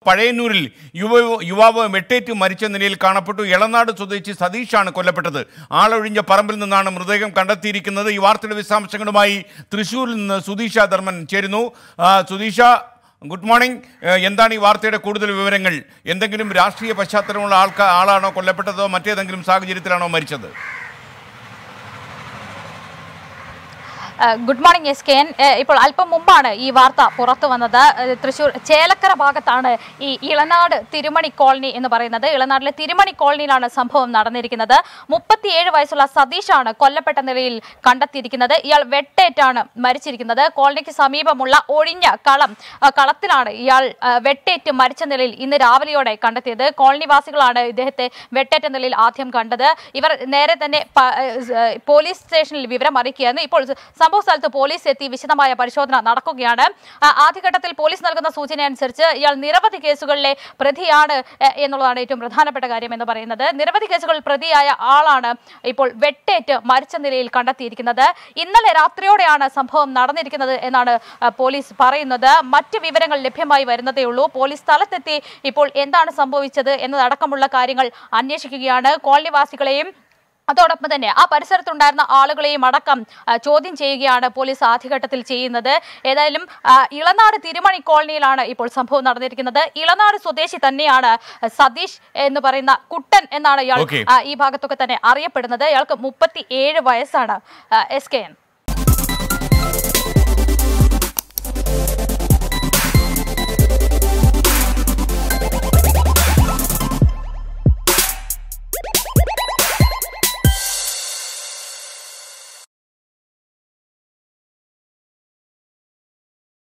പഴയന്നൂരിൽ യുവ യുവാവ് വെട്ടേറ്റ് മരിച്ച നിലയിൽ കാണപ്പെട്ടു എളനാട് സ്വദേശി സതീഷാണ് കൊല്ലപ്പെട്ടത് ആളൊഴിഞ്ഞ പറമ്പിൽ നിന്നാണ് മൃതദേഹം കണ്ടെത്തിയിരിക്കുന്നത് ഈ വാർത്തയുടെ വിശദാംശങ്ങളുമായി തൃശ്ശൂരിൽ നിന്ന് സുധീഷ ധർമ്മൻ ചേരുന്നു ആ, സുധീഷ ഗുഡ് മോർണിംഗ് ഏഹ്, എന്താണ് ഈ വാർത്തയുടെ കൂടുതൽ വിവരങ്ങൾ എന്തെങ്കിലും രാഷ്ട്രീയ പശ്ചാത്തലമുള്ള ആൾക്കാ ആളാണോ കൊല്ലപ്പെട്ടതോ മറ്റേതെങ്കിലും സാഹചര്യത്തിലാണോ മരിച്ചത് ഏഹ് good morning S K N ഏഹ് ഇപ്പോൾ അല്പം മുമ്പാണ് ഈ വാർത്ത പുറത്തു വന്നത് ഏഹ് തൃശൂർ ചേലക്കര ഭാഗത്താണ് ഈ ഇളനാട് തിരുമണി കോളനി എന്ന് പറയുന്നത് ഇളനാടിലെ തിരുമണി കോളനിയിലാണ് സംഭവം നടന്നിരിക്കുന്നത് മുപ്പത്തിയേഴ് വയസ്സുള്ള സതീഷാണ് കൊല്ലപ്പെട്ട നിലയിൽ കണ്ടെത്തിയിരിക്കുന്നത് ഇയാൾ വെട്ടേറ്റാണ് മരിച്ചിരിക്കുന്നത് കോളനിക്ക് സമീപമുള്ള ഒഴിഞ്ഞ കളം ആ കളത്തിലാണ് ഇയാൾ ആ, വെട്ടേറ്റ് മരിച്ച നിലയിൽ ഇന്ന് രാവിലെയോടെ കണ്ടെത്തിയത് കോളനിവാസികളാണ് ഇദ്ദേഹത്തെ വെട്ടേറ്റ നിലയിൽ ആദ്യം കണ്ടത് ഇവർ നേരെ തന്നെ പ- ഏഹ് പോലീസ് സ്റ്റേഷനിൽ വിവരം അറിയിക്കുകയായിരുന്നു ഇപ്പോൾ സംഭവ സ്ഥലത്ത് പോലീസ് എത്തി വിശദമായ പരിശോധന നടക്കുകയാണ് ആ, ആദ്യഘട്ടത്തിൽ പോലീസ് നൽകുന്ന സൂചന അനുസരിച്ച് ഇയാൾ നിരവധി കേസുകളിലെ പ്രതിയാണ് എ, എന്നുള്ളതാണ് ഏറ്റവും പ്രധാനപ്പെട്ട കാര്യം എന്ന് പറയുന്നത് നിരവധി കേസുകളിൽ പ്രതിയായ ആളാണ് ഇപ്പോൾ വെട്ടേറ്റ് മരിച്ച നിലയിൽ കണ്ടെത്തിയിരിക്കുന്നത് ഇന്നലെ രാത്രിയോടെയാണ് സംഭവം നടന്നിരിക്കുന്നത് എന്നാണ് ആ, പോലീസ് പറയുന്നത് മറ്റ് വിവരങ്ങൾ ലഭ്യമായി വരുന്നതേ ഉള്ളൂ പോലീസ് സ്ഥലത്തെത്തി ഇപ്പോൾ എന്താണ് സംഭവിച്ചത് എന്നതടക്കമുള്ള കാര്യങ്ങൾ അന്വേഷിക്കുകയാണ് കോളനിവാസികളെയും അതോടൊപ്പം തന്നെ ആ പരിസരത്തുണ്ടായിരുന്ന ആളുകളെയും അടക്കം ആ, ചോദ്യം ചെയ്യുകയാണ് പോലീസ് ആദ്യഘട്ടത്തിൽ ചെയ്യുന്നത് ഏതായാലും ആ, ഇളനാട് തിരുമണി കോളനിയിലാണ് ഇപ്പോൾ സംഭവം നടന്നിരിക്കുന്നത് ഇളനാട് സ്വദേശി തന്നെയാണ് സതീഷ് എന്ന് പറയുന്ന കുട്ടൻ എന്നാണ് ഇയാൾ Okay. ആ, ഈ ഭാഗത്തൊക്കെ തന്നെ അറിയപ്പെടുന്നത് ഇയാൾക്ക് മുപ്പത്തി ഏഴ് വയസ്സാണ് എസ് കെ എൻ